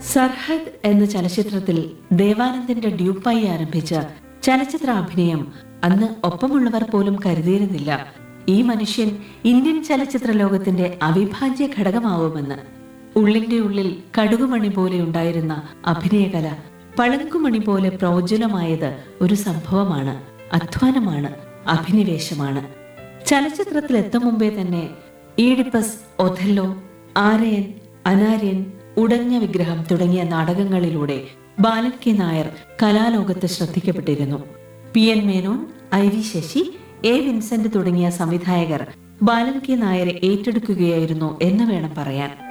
സർഹദ് എന്ന ചലച്ചിത്രത്തിൽ ദേവാനന്ദന്റെ ഡ്യൂപ്പായി ആരംഭിച്ച ചലച്ചിത്ര അഭിനയം അന്ന് ഒപ്പമുള്ളവർ പോലും കരുതിയിരുന്നില്ല ഈ മനുഷ്യൻ ഇന്ത്യൻ ചലച്ചിത്ര ലോകത്തിന്റെ അവിഭാജ്യ ഘടകമാവുമെന്ന് ഉള്ളിന്റെ ഉള്ളിൽ കടുകുമണി പോലെ ഉണ്ടായിരുന്ന അഭിനയകല പളങ്കുമണി പോലെ പ്രോജ്വലമായത് ഒരു സംഭവമാണ് അധ്വാനമാണ് അഭിനിവേശമാണ് ചലച്ചിത്രത്തിൽ എത്തും മുമ്പേ തന്നെ ഈഡിപ്പസ് ഒഥല്ലോ ആരയൻ അനാര്യൻ ഉടഞ്ഞ വിഗ്രഹം തുടങ്ങിയ നാടകങ്ങളിലൂടെ ബാലൻ കെ നായർ കലാലോകത്ത് ശ്രദ്ധിക്കപ്പെട്ടിരുന്നു P N Menon I V Sasi A Vincent തുടങ്ങിയ സംവിധായകർ ബാലൻ കെ നായരെ ഏറ്റെടുക്കുകയായിരുന്നു എന്ന് വേണം പറയാൻ